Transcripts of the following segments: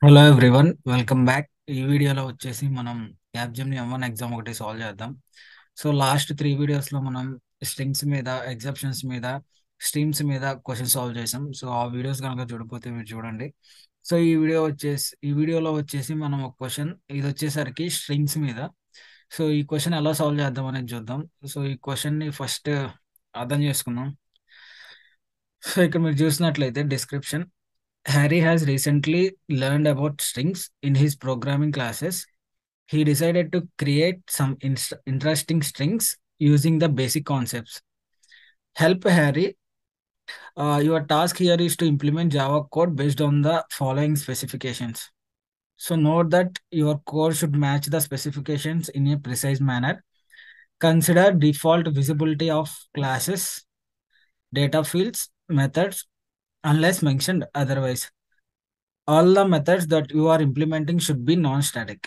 Hello everyone welcome back ఈ వీడియోలో వచ్చేసి మనం క్యాప్జెమ్ని ఎం ఎగ్జామ్ ఒకటి సాల్వ్ చేద్దాం సో లాస్ట్ త్రీ వీడియోస్లో మనం స్ట్రింగ్స్ మీద ఎగ్జాప్షన్స్ మీద స్ట్రీమ్స్ మీద క్వశ్చన్ సాల్వ్ చేసాం సో ఆ వీడియోస్ కనుక చూడకపోతే మీరు చూడండి సో ఈ వీడియో వచ్చేసి ఈ వీడియోలో వచ్చేసి మనం ఒక క్వశ్చన్ ఇది వచ్చేసరికి స్ట్రింగ్స్ మీద సో ఈ క్వశ్చన్ ఎలా సాల్వ్ చేద్దాం అనేది చూద్దాం సో ఈ క్వశ్చన్ని ఫస్ట్ అర్థం చేసుకుందాం సో ఇక్కడ మీరు చూసినట్లయితే description Harry has recently learned about strings in his programming classes. He decided to create some inst- interesting strings using the basic concepts. Help Harry. Uh, your task here is to implement Java code based on the following specifications. So note that your code should match the specifications in a precise manner. Consider default visibility of classes, data fields, methods, unless mentioned otherwise. All the methods that you are implementing should be non-static.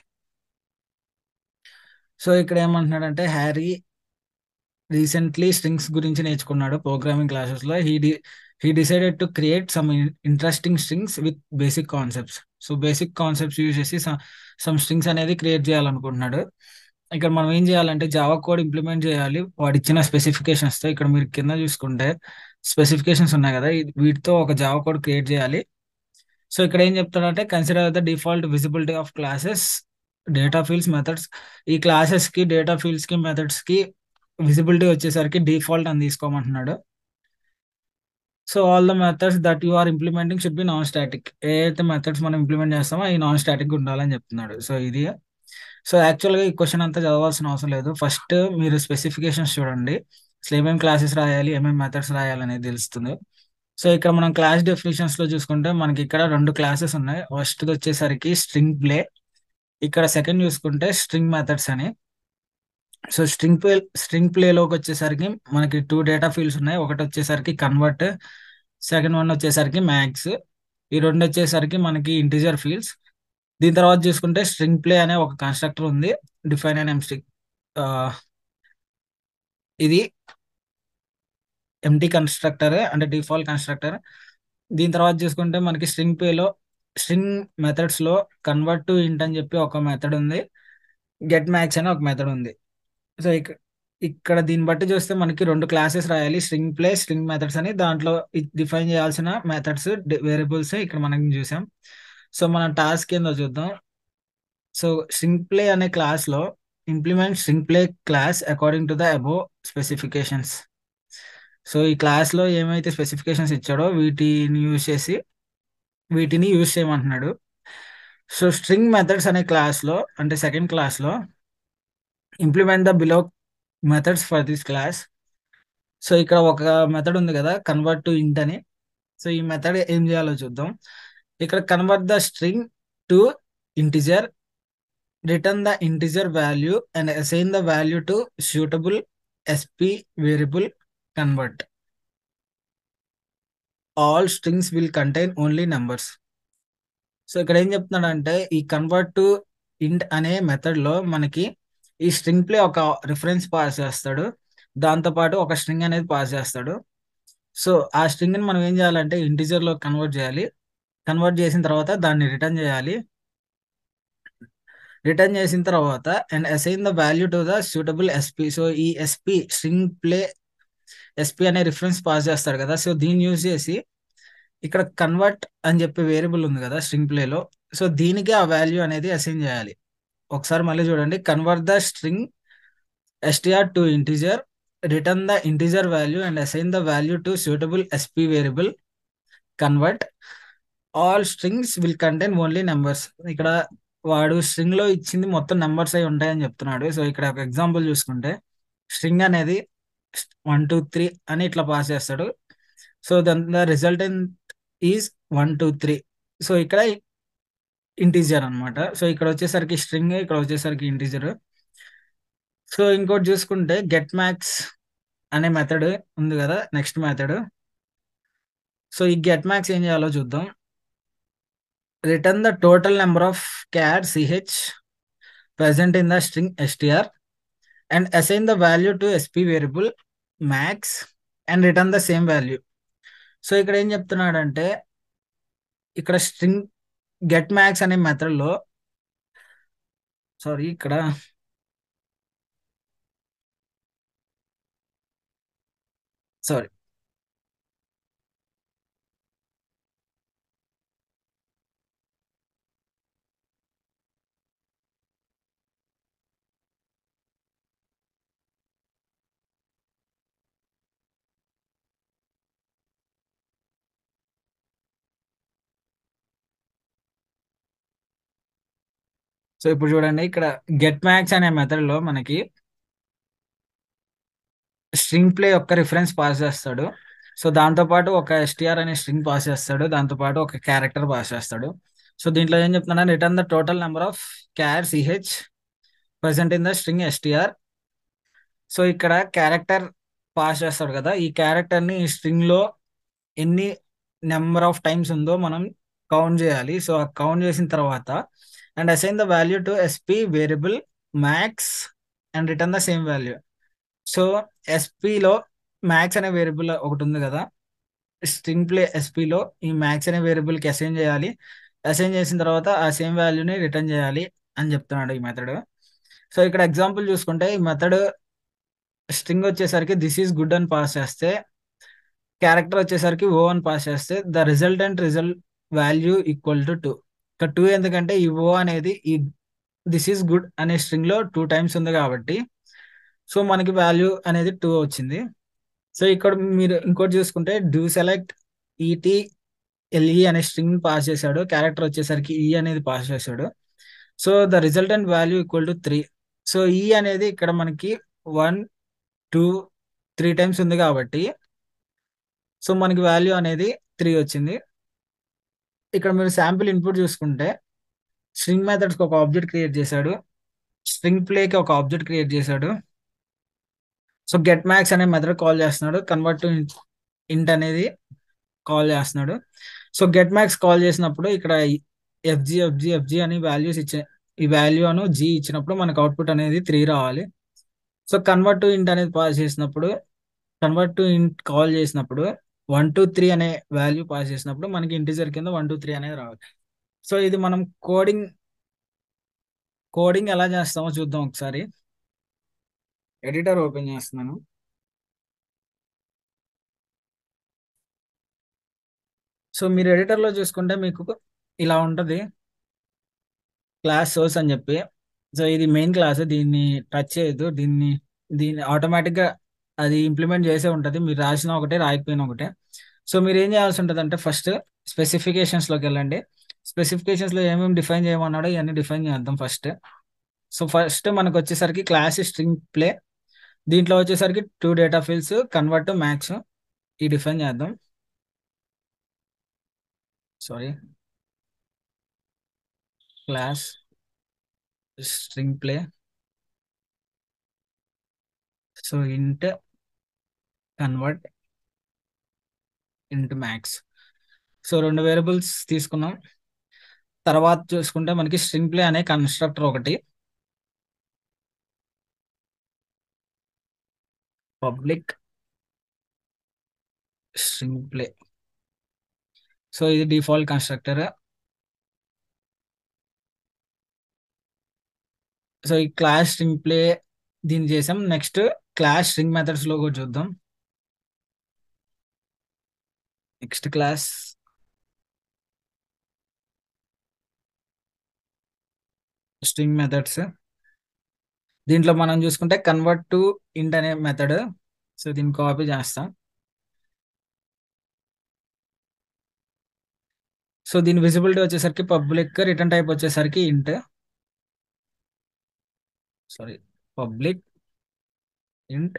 So ఇక్కడ ఏమంటున్నాడంటే Harry recently strings గురించి నేర్చుకున్నాడు programming క్లాసెస్లో he డి he decided to create some interesting strings with basic concepts so basic concepts use చేసి some strings అనేది create చేయాలనుకుంటున్నాడు ఇక్కడ మనం ఏం చేయాలంటే జావా కోడ్ ఇంప్లిమెంట్ చేయాలి వాడు ఇచ్చిన స్పెసిఫికేషన్స్తో ఇక్కడ మీరు కింద చూసుకుంటే స్పెసిఫికేషన్స్ ఉన్నాయి కదా వీటితో ఒక జావా కోడ్ క్రియేట్ చేయాలి సో ఇక్కడ ఏం చెప్తాడంటే consider the default visibility of classes data fields methods ఈ క్లాసెస్ కి డేటా ఫీల్డ్స్ కి మెథడ్స్ కి విజిబిలిటీ వచ్చేసరికి డిఫాల్ట్ అని తీసుకోమంటున్నాడు so all the methods that you are implementing should be non static ఏదైతే మెథడ్స్ మనం ఇంప్లిమెంట్ చేస్తామో అవి నాన్ స్టాటిక్ ఉండాలని చెప్తున్నాడు సో ఇది సో యాక్చువల్గా ఈ క్వశ్చన్ అంతా చదవాల్సిన అవసరం లేదు ఫస్ట్ మీరు స్పెసిఫికేషన్స్ చూడండి అసలు ఏమేమి క్లాసెస్ రాయాలి ఏమేమి మెథడ్స్ రాయాలి అనేది తెలుస్తుంది సో ఇక్కడ మనం క్లాస్ డెఫినేషన్స్ లో చూసుకుంటే మనకి ఇక్కడ రెండు క్లాసెస్ ఉన్నాయి ఫస్ట్ వచ్చేసరికి స్ట్రింగ్ ప్లే ఇక్కడ సెకండ్ చూసుకుంటే స్ట్రింగ్ మెథడ్స్ అని సో స్ట్రింగ్ ప్లే స్ట్రింగ్ ప్లేలోకి వచ్చేసరికి మనకి టూ డేటా ఫీల్డ్స్ ఉన్నాయి ఒకటి వచ్చేసరికి కన్వర్ట్ సెకండ్ వన్ వచ్చేసరికి మ్యాక్స్ ఈ రెండు వచ్చేసరికి మనకి ఇంటిజర్ ఫీల్డ్స్ దీని తర్వాత చూసుకుంటే స్ట్రింగ్ ప్లే అనే ఒక కన్స్ట్రక్టర్ ఉంది డిఫైన్ అండ్ ఎంస్ట్రింగ్ ఇది ఎంటీ కన్స్ట్రక్టర్ అంటే డిఫాల్ట్ కన్స్ట్రక్టర్ దీని తర్వాత చూసుకుంటే మనకి స్ట్రింగ్ పేలో స్ట్రింగ్ మెథడ్స్ లో కన్వర్ట్ టు ఇంట్ అని చెప్పి ఒక మెథడ్ ఉంది గెట్ మ్యాక్స్ అని ఒక మెథడ్ ఉంది సో ఇక్కడ దీన్ని బట్టి చూస్తే మనకి రెండు క్లాసెస్ రాయాలి స్ట్రింగ్ ప్లే స్ట్రింగ్ మెథడ్స్ అని దాంట్లో డిఫైన్ చేయాల్సిన మెథడ్స్ వేరియబుల్స్ ఇక్కడ మనం చూసాం సో మన టాస్క్ ఏందో చూద్దాం సో స్ట్రింగ్ ప్లే అనే క్లాస్ లో implement string play class according to the above specifications so ఈ క్లాస్లో ఏమైతే స్పెసిఫికేషన్స్ ఇచ్చాడో వీటిని యూజ్ చేసి వీటిని యూజ్ చేయమంటున్నాడు సో స్ట్రింగ్ మెథడ్స్ అనే క్లాస్లో అంటే సెకండ్ క్లాస్లో implement the below methods for this class so ఇక్కడ ఒక మెథడ్ ఉంది కదా కన్వర్ట్ టు ఇంట్ అని సో ఈ మెథడ్ ఏం చేయాలో చూద్దాం ఇక్కడ convert the string to integer return the integer value and assign the value to suitable SP variable convert all strings will contain only numbers so ఇక్కడ ఏం చెప్తున్నాడంటే ఈ కన్వర్ట్ టు ఇంట్ అనే మెథడ్ లో మనకి ఈ స్ట్రింగ్ ప్లే ఒక reference pass చేస్తాడు దాంతో పాటు ఒక స్ట్రింగ్ అనేది పాస్ చేస్తాడు సో ఆ స్ట్రింగ్ ని మనం ఏం చేయాలంటే ఇంటిజర్ లో కన్వర్ట్ చేయాలి కన్వర్ట్ చేసిన తర్వాత దాన్ని రిటర్న్ చేయాలి రిటర్న్ చేసిన తర్వాత and assign the value to the suitable SP so ఈ ఎస్పి స్ట్రింగ్ ప్లే ఎస్పీ అనే రిఫరెన్స్ పాస్ చేస్తాడు కదా సో దీన్ని యూజ్ చేసి ఇక్కడ కన్వర్ట్ అని చెప్పే వేరియబుల్ ఉంది కదా స్ట్రింగ్ ప్లేలో సో దీనికి ఆ వాల్యూ అనేది అసైన్ చేయాలి ఒకసారి మళ్ళీ చూడండి convert the string STR to integer return the integer value and assign the value to suitable SP variable convert all strings will contain only numbers ఇక్కడ వాడు స్ట్రింగ్ లో ఇచ్చింది మొత్తం నెంబర్స్ అయి ఉంటాయని చెప్తున్నాడు సో ఇక్కడ ఒక ఎగ్జాంపుల్ చూసుకుంటే స్ట్రింగ్ అనేది వన్ టూ త్రీ అని ఇట్లా పాస్ చేస్తాడు so then the resultant is one two three so ఇక్కడ ఇంటీజర్ అనమాట సో ఇక్కడ వచ్చేసరికి స్ట్రింగ్ ఇక్కడ వచ్చేసరికి ఇంటీజర్ సో ఇంకోటి చూసుకుంటే గెట్ మ్యాక్స్ అనే మెథడ్ ఉంది కదా నెక్స్ట్ మెథడ్ సో ఈ గెట్ మ్యాక్స్ ఏం చేయాలో చూద్దాం return the total number of క్యాడ్ CH present in the string str and assign the value to sp variable max and return the same value so ఇక్కడ ఏం చెప్తున్నాడంటే ఇక్కడ స్ట్రింగ్ గెట్ మ్యాక్స్ అనే మెథడ్ లో సారీ ఇక్కడ సారీ సో ఇప్పుడు చూడండి ఇక్కడ గెట్ మ్యాక్స్ అనే మెథడ్ లో మనకి స్ట్రింగ్ ప్లే యొక్క రిఫరెన్స్ పాస్ చేస్తాడు సో దాంతో పాటు ఒక ఎస్టిఆర్ అనే స్ట్రింగ్ పాస్ చేస్తాడు దాంతో పాటు ఒక క్యారెక్టర్ పాస్ చేస్తాడు సో దీంట్లో ఏం చెప్తున్నా return the total number of char CH present in the string STR so ఇక్కడ క్యారెక్టర్ పాస్ చేస్తాడు కదా ఈ క్యారెక్టర్ ని ఈ స్ట్రింగ్ లో ఎన్ని నెంబర్ ఆఫ్ టైమ్స్ ఉందో మనం కౌంట్ చేయాలి సో ఆ కౌంట్ చేసిన తర్వాత and assign the value to SP variable max and return the same value so ఎస్పిలో మ్యాక్స్ అనే వేరియబుల్ ఒకటి ఉంది కదా స్ట్రింగ్ ప్లే ఎస్పిలో ఈ మ్యాక్స్ అనే వేరియబుల్ కి అసైన్ చేయాలి అసైన్ చేసిన తర్వాత ఆ సేమ్ వాల్యూని రిటర్న్ చేయాలి అని చెప్తున్నాడు ఈ మెథడ్ సో ఇక్కడ ఎగ్జాంపుల్ చూసుకుంటే ఈ మెథడ్ స్ట్రింగ్ వచ్చేసరికి దిస్ ఈస్ గుడ్ అని పాస్ చేస్తే క్యారెక్టర్ వచ్చేసరికి ఓ అని పాస్ చేస్తే the resultant result value equal to two ఇక్కడ టూ ఎందుకంటే ఈ ఓ అనేది ఈ దిస్ ఈస్ గుడ్ అనే స్ట్రింగ్ లో టూ టైమ్స్ ఉంది కాబట్టి సో మనకి వాల్యూ అనేది టూ వచ్చింది సో ఇక్కడ మీరు ఇంకోటి చూసుకుంటే డూ సెలెక్ట్ ఈటీ ఎల్ఈ అనే స్ట్రింగ్ పాస్ చేశాడు క్యారెక్టర్ వచ్చేసరికి ఈ అనేది పాస్ చేశాడు so the resultant value equal to three so ఈ అనేది ఇక్కడ మనకి వన్ టూ త్రీ టైమ్స్ ఉంది కాబట్టి సో మనకి వాల్యూ అనేది త్రీ వచ్చింది ఇక్కడ మీరు శాంపిల్ ఇన్పుట్ చూసుకుంటే స్ట్రింగ్ మెథడ్స్కి ఒక ఆబ్జెక్ట్ క్రియేట్ చేశాడు స్ట్రింగ్ ప్లేకి ఒక ఆబ్జెక్ట్ క్రియేట్ చేశాడు సో గెట్ మ్యాక్స్ అనే మెథడ్ కాల్ చేస్తున్నాడు కన్వర్ట్ టు ఇంట్ అనేది కాల్ చేస్తున్నాడు సో గెట్ మ్యాక్స్ కాల్ చేసినప్పుడు ఇక్కడ ఎఫ్జి ఎఫ్జి ఎఫ్జి అని వాల్యూస్ ఇచ్చే ఈ వాల్యూ అను జీ ఇచ్చినప్పుడు మనకు అవుట్పుట్ అనేది త్రీ రావాలి సో కన్వర్ట్ టు ఇంట్ అనేది పాస్ చేసినప్పుడు కన్వర్ట్ టు ఇంట్ కాల్ చేసినప్పుడు వన్ టూ త్రీ అనే వాల్యూ పాస్ చేసినప్పుడు మనకి ఇంటిజర్ కింద వన్ టూ త్రీ అనేది రావాలి సో ఇది మనం కోడింగ్ కోడింగ్ ఎలా చేస్తామో చూద్దాం ఒకసారి ఎడిటర్ ఓపెన్ చేస్తున్నాను సో మీరు ఎడిటర్లో చూసుకుంటే మీకు ఇలా ఉంటుంది క్లాస్ సోర్స్ అని చెప్పి సో ఇది మెయిన్ క్లాస్ దీన్ని టచ్ చేయొద్దు దీన్ని దీన్ని ఆటోమేటిక్గా అది ఇంప్లిమెంట్ చేసే ఉంటుంది మీరు రాసిన ఒకటే రాయకపోయినా ఒకటే సో మీరు ఏం చేయాల్సి ఉంటుంది అంటే ఫస్ట్ స్పెసిఫికేషన్స్లోకి వెళ్ళండి స్పెసిఫికేషన్స్లో ఏమేమి డిఫైన్ చేయమన్నాడో ఇవన్నీ డిఫైన్ చేద్దాం ఫస్ట్ సో ఫస్ట్ మనకు వచ్చేసరికి క్లాస్ స్ట్రింగ్ ప్లే దీంట్లో వచ్చేసరికి two data fields convert max ఈ డిఫైన్ చేద్దాం sorry class string play so int convert int max so రెండు వేరియబుల్స్ తీసుకున్నాం తర్వాత చూసుకుంటే మనకి స్ట్రింగ్ ప్లే అనే కన్స్ట్రక్టర్ ఒకటి పబ్లిక్ స్ట్రింగ్ ప్లే సో ఇది డిఫాల్ట్ కన్స్ట్రక్టర్ సో ఈ క్లాస్ స్ట్రింగ్ ప్లే దీన్ని చేసాం నెక్స్ట్ క్లాస్ స్ట్రింగ్ మెథడ్స్ లో కూడా చూద్దాం నెక్స్ట్ క్లాస్ స్ట్రింగ్ మెథడ్స్ దీంట్లో మనం చూసుకుంటే కన్వర్ట్ టు ఇంట్ అనే మెథడ్ సో దీన్ని కాపీ చేస్తాం సో దీని విజిబిలిటీ వచ్చేసరికి పబ్లిక్ రిటర్న్ టైప్ వచ్చేసరికి int sorry public int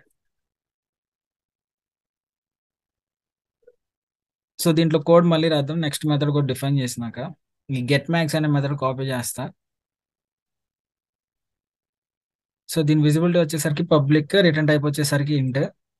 so దీంట్లో కోడ్ మళ్ళీ రాద్దాం నెక్స్ట్ మెథడ్ కూడా డిఫైన్ చేసినాక ఈ గెట్ మ్యాక్స్ అనే మెథడ్ కాపీ చేస్తా సో దీని విజిబిలిటీ వచ్చేసరికి పబ్లిక్ రిటర్న్ టైప్ వచ్చేసరికి ఇంట్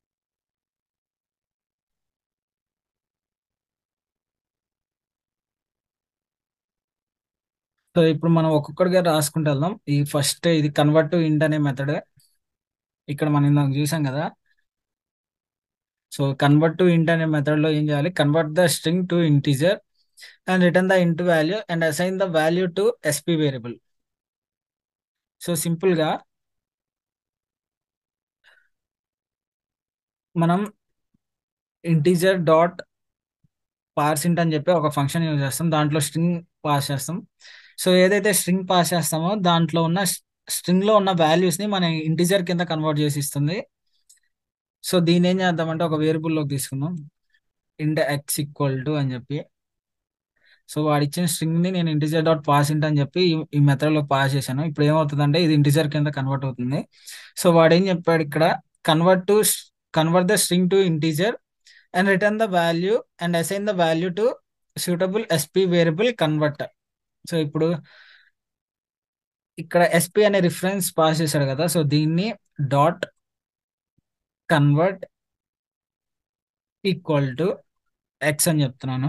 సో ఇప్పుడు మనం ఒక్కొక్కటిగా రాసుకుంటూ వెళ్దాం ఈ ఫస్ట్ ఇది కన్వర్ట్ టు ఇంట్ అనే మెథడ్ ఇక్కడ మనం ఇందాక చూసాం కదా సో కన్వర్ట్ టు ఇంట్ అనే మెథడ్ లో ఏం చేయాలి convert the string to integer and return the int value and assign the value to SP variable so సింపుల్గా మనం ఇంటీజర్ డాట్ పార్సింట్ అని చెప్పి ఒక ఫంక్షన్ యూజ్ చేస్తాం దాంట్లో స్ట్రింగ్ పాస్ చేస్తాం సో ఏదైతే స్ట్రింగ్ పాస్ చేస్తామో దాంట్లో ఉన్న స్ట్రింగ్ లో ఉన్న వాల్యూస్ ని మన ఇంటీజర్ కింద కన్వర్ట్ చేసి ఇస్తుంది సో దీన్ని ఏం చేద్దామంటే ఒక వేరియబుల్ లోకి తీసుకుందాం ఇంట్ ఎక్స్ ఈక్వల్ టు అని చెప్పి సో వాడు ఇచ్చిన స్ట్రింగ్ ని నేను ఇంటిజర్ డాట్ పాస్ ఇంట్ అని చెప్పి ఈ- ఈ మెథడ్ లో పాస్ చేశాను ఇప్పుడు ఏమవుతుందంటే ఇది ఇంటిజర్ కింద కన్వర్ట్ అవుతుంది సో వాడు ఏం చెప్పాడు ఇక్కడ convert to convert the string to integer and return the value and assign the value to suitable SP variable converter so ఇప్పుడు ఇక్కడ ఎస్పీ అనే రిఫరెన్స్ పాస్ చేశాడు కదా సో దీన్ని dot convert equal to X అని చెప్తున్నాను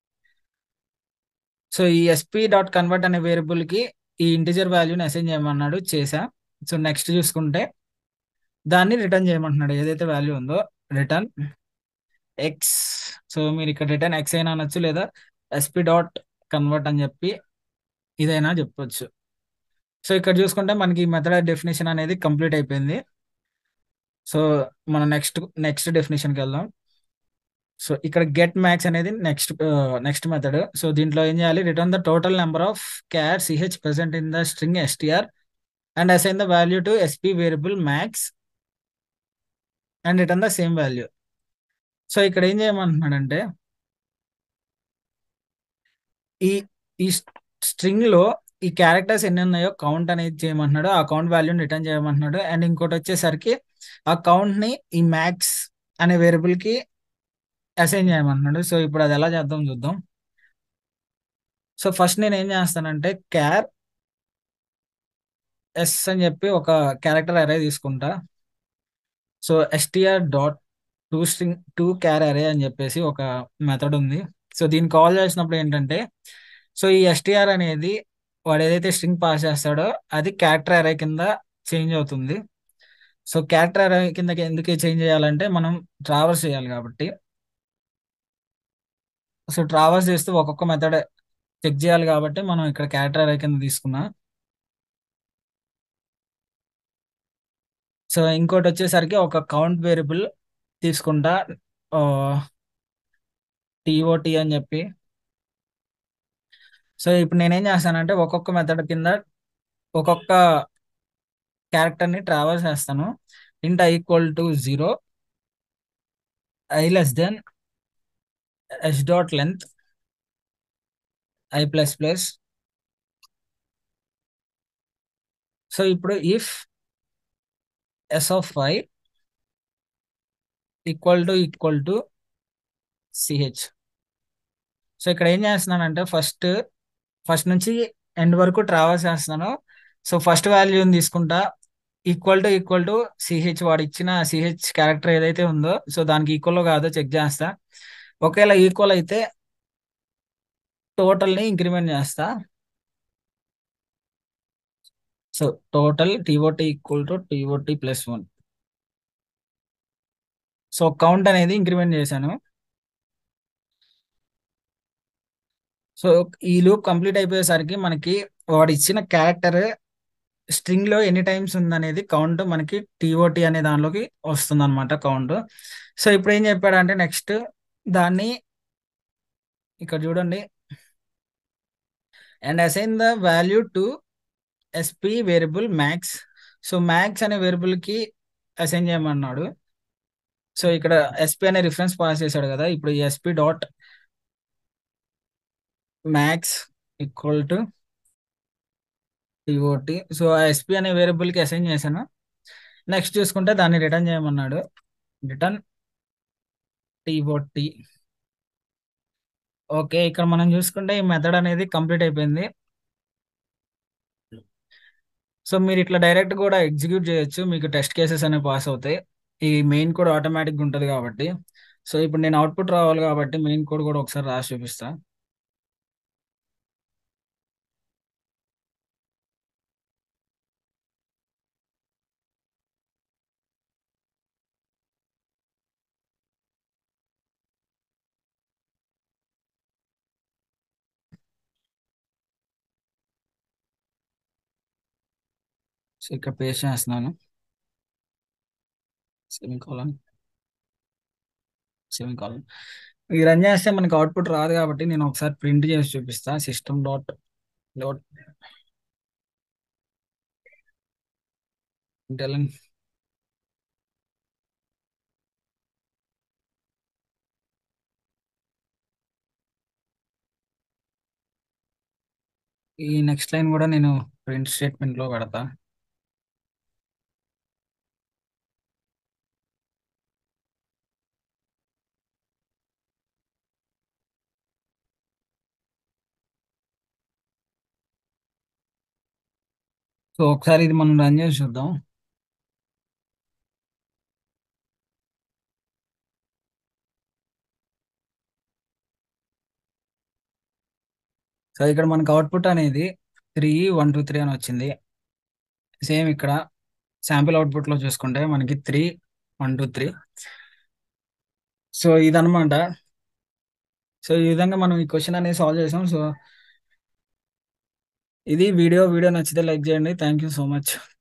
సో ఈ SP dot convert అనే వేరియబుల్ కి ఈ ఇంటిజర్ వాల్యూని అసైన్ చేయమన్నాడు చేసా సో నెక్స్ట్ చూసుకుంటే దాన్ని రిటర్న్ చేయమంటున్నాడు ఏదైతే వాల్యూ ఉందో రిటర్న్ ఎక్స్ సో మీరు ఇక్కడ రిటర్న్ ఎక్స్ అయినా అనొచ్చు లేదా ఎస్పీ డాట్ కన్వర్ట్ అని చెప్పి ఇదైనా చెప్పొచ్చు సో ఇక్కడ చూసుకుంటే మనకి ఈ మెథడ్ డెఫినేషన్ అనేది కంప్లీట్ అయిపోయింది సో మనం నెక్స్ట్ నెక్స్ట్ డెఫినేషన్కి వెళ్దాం సో ఇక్కడ గెట్ మ్యాక్స్ అనేది నెక్స్ట్ నెక్స్ట్ మెథడ్ సో దీంట్లో ఏం చేయాలి return the total number of char CH present in the string STR and assign the value to SP variable max and return the same value so ఇక్కడ ఏం చేయమంటున్నాడంటే ఈ ఈ string లో ఈ characters ఎన్ని ఉన్నాయో కౌంట్ అనేది చేయమంటున్నాడు ఆ కౌంట్ వాల్యూని రిటర్న్ చేయమంటున్నాడు అండ్ ఇంకోటి వచ్చేసరికి ఆ కౌంట్ ని ఈ మ్యాక్స్ అనే వేరియబుల్ కి అసైన్ చేయమంటున్నాడు సో ఇప్పుడు అది ఎలా చేద్దాం చూద్దాం సో ఫస్ట్ నేను ఏం చేస్తానంటే క్యార్ ఎస్ అని చెప్పి ఒక క్యారెక్టర్ అరే తీసుకుంటా so STR dot to string to char array అని చెప్పేసి ఒక మెథడ్ ఉంది సో దీన్ని కాల్ చేసినప్పుడు ఏంటంటే సో ఈ ఎస్టిఆర్ అనేది వాడు ఏదైతే స్ట్రింగ్ పాస్ చేస్తాడో అది క్యారెక్టర్ అరే కింద చేంజ్ అవుతుంది సో క్యారెక్టర్ అరే కిందకి ఎందుకు చేంజ్ చేయాలంటే మనం ట్రావర్స్ చేయాలి కాబట్టి సో ట్రావర్స్ చేస్తూ ఒక్కొక్క మెథడ్ చెక్ చేయాలి కాబట్టి మనం ఇక్కడ క్యారెక్టర్ అరే కింద తీసుకున్నాం సో ఇంకోటి వచ్చేసరికి ఒక కౌంట్ వేరియబుల్ తీసుకుంటా టీఓటీ అని చెప్పి సో ఇప్పుడు నేనేం చేస్తానంటే ఒక్కొక్క మెథడ్ కింద ఒక్కొక్క క్యారెక్టర్ ని ట్రావెల్ చేస్తాను int I equal to zero I less than S dot length I plus plus so ఇప్పుడు if S of I equal to equal to CH so ఇక్కడ ఏం చేస్తున్నానంటే ఫస్ట్ ఫస్ట్ నుంచి ఎండ్ వరకు ట్రావెల్ చేస్తున్నాను so first వాల్యూని తీసుకుంటా equal to equal to CH వాడు ఇచ్చిన సిహెచ్ క్యారెక్టర్ ఏదైతే ఉందో సో దానికి ఈక్వల్ కాదో చెక్ చేస్తా ఒకవేళ ఈక్వల్ అయితే టోటల్ ని ఇంక్రిమెంట్ చేస్తా so total TOT equal to TOT plus one so count అనేది ఇంక్రిమెంట్ చేశాను సో ఈ లూప్ కంప్లీట్ అయిపోయేసరికి మనకి వాడు ఇచ్చిన క్యారెక్టర్ స్ట్రింగ్ లో ఎన్ని టైమ్స్ ఉందనేది కౌంట్ మనకి టీఓటీ అనే దానిలోకి వస్తుంది అనమాట కౌంట్ సో ఇప్పుడు ఏం చెప్పాడంటే నెక్స్ట్ దాన్ని ఇక్కడ చూడండి and assign the value to SP variable max so max అనే వేరియబుల్ కి అసైన్ చేయమన్నాడు సో ఇక్కడ ఎస్పీ అనే రిఫరెన్స్ పాస్ చేశాడు కదా ఇప్పుడు SP dot max equal to TOT so ఆ ఎస్పీ అనే వేరియబుల్ కి అసైన్ చేశాను నెక్స్ట్ చూసుకుంటే దాన్ని రిటర్న్ చేయమన్నాడు రిటర్న్ టిఓటి ఓకే ఇక్కడ మనం చూసుకుంటే ఈ మెథడ్ అనేది కంప్లీట్ అయిపోయింది సో మీరు ఇట్లా డైరెక్ట్ కూడా ఎగ్జిక్యూట్ చేయొచ్చు మీకు టెస్ట్ కేసెస్ అనేవి పాస్ అవుతాయి ఈ మెయిన్ కోడ్ ఆటోమేటిక్గా ఉంటుంది కాబట్టి సో ఇప్పుడు నేను అవుట్పుట్ రావాలి కాబట్టి మెయిన్ కోడ్ కూడా ఒకసారి రాసి చూపిస్తా సో ఇక్కడ పేస్ట్ చేస్తున్నాను సెమికాలన్ సెమికాలన్ ఇది రన్ చేస్తే మనకి అవుట్పుట్ రాదు కాబట్టి నేను ఒకసారి ప్రింట్ చేసి చూపిస్తా సిస్టమ్ డాట్ డాట్ ఇంటెలిన్ ఈ నెక్స్ట్ లైన్ కూడా నేను ప్రింట్ స్టేట్మెంట్ లో పెడతా సో ఒకసారి ఇది మనం రన్ చేసి చూద్దాం సో ఇక్కడ మనకు అవుట్పుట్ అనేది త్రీ వన్ టూ త్రీ అని వచ్చింది సేమ్ ఇక్కడ శాంపిల్ అవుట్పుట్ లో చూసుకుంటే మనకి three one two three so ఇదనమాట సో ఈ విధంగా మనం ఈ క్వశ్చన్ అనేది సాల్వ్ చేసాం సో ఇది వీడియో వీడియో నచ్చితే లైక్ చేయండి థ్యాంక్ యూ సో మచ్